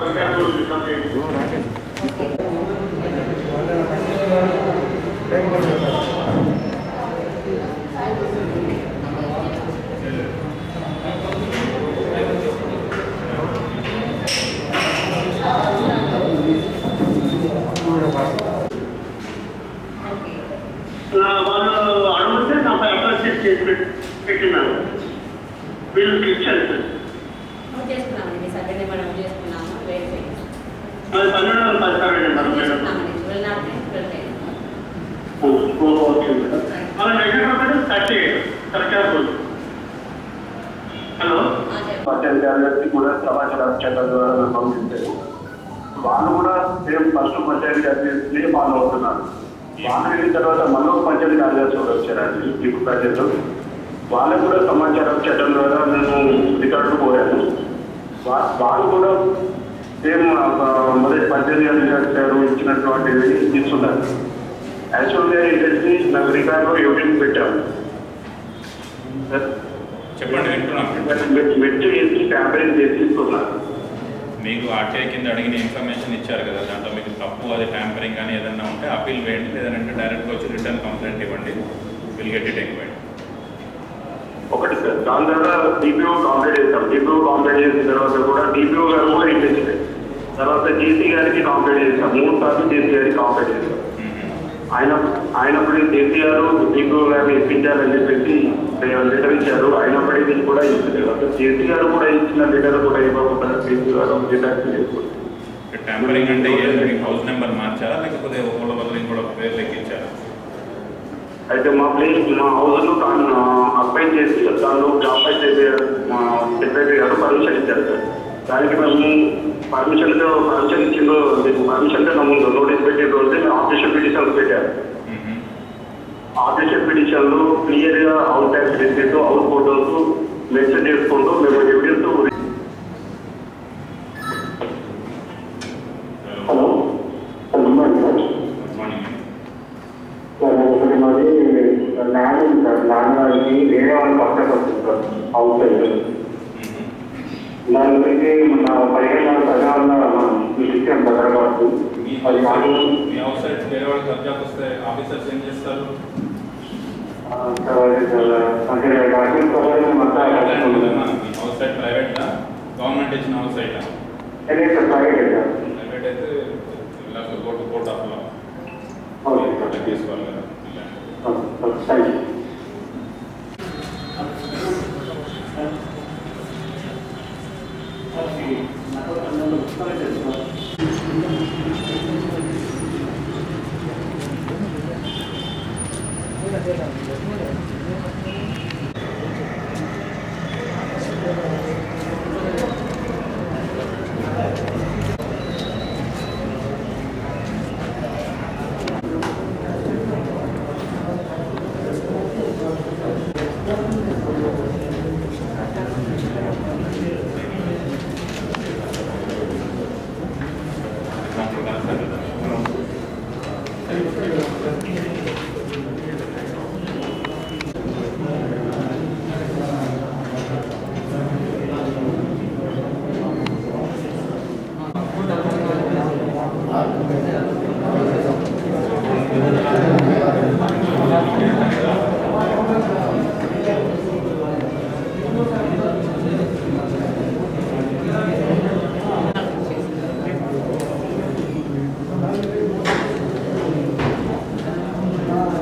వాళ్ళు అడిగితే నాపై అప్రోచ్ చేసి పెట్- పెట్టినాను వీళ్ళు ఇచ్చారు సార్ నోట్ చేసుకున్నామండి మీ సర్వే మనం చేసుకున్నాము వెరిఫై అది పన్నెండు వందల పదహారు నెంబర్ మేడం చేసుకున్నామండి twelve not nine twelve nine okay madam మన దగ్గర thirty eight correct hello panchayat కార్యదర్శి కూడా సమాచారం చట్టం ద్వారా మేము పంపించారు వాళ్ళు కూడా సేమ్ ఫస్ట్ పంచాయతీ కార్యదర్శి ఫాలో అవుతున్నారు వాళ్ళు వెళ్ళిన తర్వాత మళ్ళీ ఒక పంచాయతీ కార్యదర్శి కూడా వచ్చారండి మీకు ప్రజలు వాళ్ళకు కూడా సమాచారం చట్టం ద్వారా మేము రికార్డు పోయాము వా- వాళ్ళు కూడా సేమ్ మొదటి పంచాయతీ కార్యదర్శి గారు ఇచ్చినటువంటిది ఇస్తున్నారు యాక్చువల్గా ఏంటంటే నాకు రికార్డు ఎవరికి పెట్టాము చెప్పండి వింటున్నాం మెట్టు వేసి ట్యాంపరింగ్ చేసి ఇస్తున్నారు మీకు ఆర్టీఐ కింద అడిగిన ఇన్ఫర్మేషన్ ఇచ్చారు కదా దాంట్లో మీకు తప్పు అది ట్యాంపరింగ్ కానీ ఏదైనా ఉంటే అప్పీల్ వేయండి లేదంటే డైరెక్ట్గా వచ్చి రిటర్న్ కంప్లైంట్ ఇవ్వండి విల్ గెట్ ఇట్ ఎంక్వైరీ ఒకటి సార్ దాని తర్వాత డిపిఓ కాంప్లీట్ చేస్తాం డిపిఓ కాంప్లీట్ చేసిన తర్వాత కూడా డిపిఓ గారు కూడా ఇంట్రెస్ట్ తర్వాత జేసీ గారికి కాంప్లీట్ చేస్తాం మూడు సార్లు జేసీ గారికి కాంప్లీట్ చేస్తాం ఆయన అయినప్పటికీ జేసీ గారు డిపిఓ గారిని ఇప్పించాలని చెప్పేసి లెటర్ ఇచ్చారు అయినప్పటికీ కూడా ఇచ్చలేదు అసలు జేసీ గారు కూడా ఇచ్చిన లెటర్ కూడా ఇవ్వకుండా జేసీ గారు రిటాక్ట్ చేసుకుంటారు ట్యాంపరింగ్ అంటే ఏది మీ హౌస్ నెంబర్ మార్చారా లేకపోతే ఒకళ్ళ బదులు ఇంకోటి పేరు లెక్కించారా అయితే మా ప్లేస్ మా హౌస్ లో తాను అప్లై చేసి తాను అప్లై చేసే మా సెక్రటరీ గారు పర్మిషన్ ఇచ్చారు సార్ దానికి మేము పర్మిషన్ పర్మిషన్ ఇచ్చిందో మీకు పర్మిషన్ కన్నా ముందు నోటీస్ పెట్టిన రోజు ఆఫీషియల్ పిటిషన్స్ పెట్టారు ఆఫీషియల్ పిటిషన్లు క్లియర్ గా out tax receipt out photos mention చేసుకుంటూ మేము ఎవిడెన్స్ హలో గుడ్ మార్నింగ్ ఒకటి మాది ల్యాండ్ ఉంది సార్ ల్యాండ్ వాళ్ళకి వేరే వాళ్ళు పక్కకు వస్తుంది సార్ హౌస్ సైడ్ దాని గురించి మన పదిహేను వందల పదినాలుగున మనం మీకు ఇచ్చాం హైదరాబాద్ మీ అది నాకు మీ హౌస్ సైడ్ వేరే వాళ్ళకి కబ్జాకి వస్తే ఆఫీసర్స్ ఏం చేస్తారు ఆ, సార్ అది సార్ అంటే డాక్యుమెంట్ ప్రకారం అంతా మీ హౌస్ సైడ్ ప్రైవేటా గవర్నమెంట్ ఇచ్చిన హౌస్ సైటా అదే సార్ ప్రైవేట్ సార్ ప్రైవేట్ అయితే ఇలా court court of law okay sir తీసుకోవాలి కదా థ్యాంక్ యూ ఆ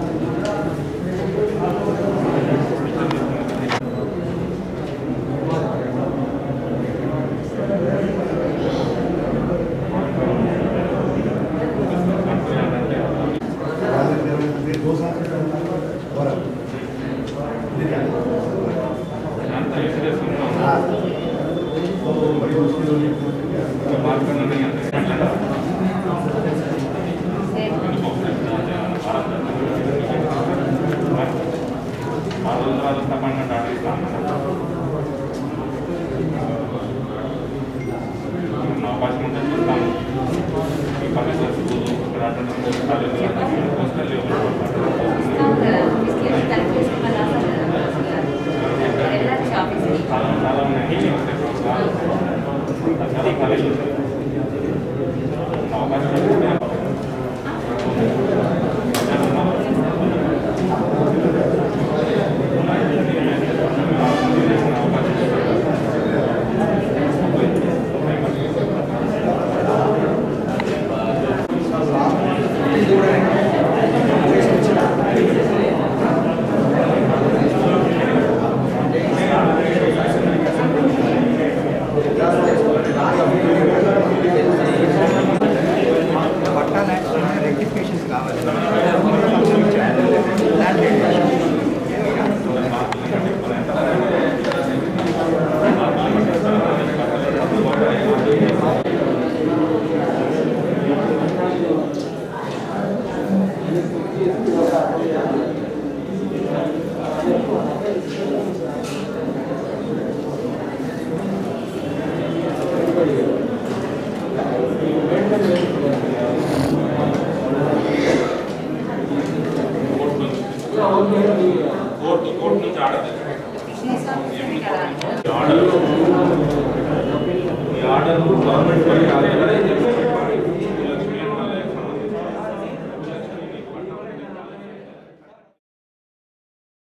కోర్టు నుంచి కోర్టు కోర్టు నుంచి ఆర్డర్ ఈ ఆర్డర్ ఈ ఆర్డర్ గవర్నమెంట్ పని కాదు కదా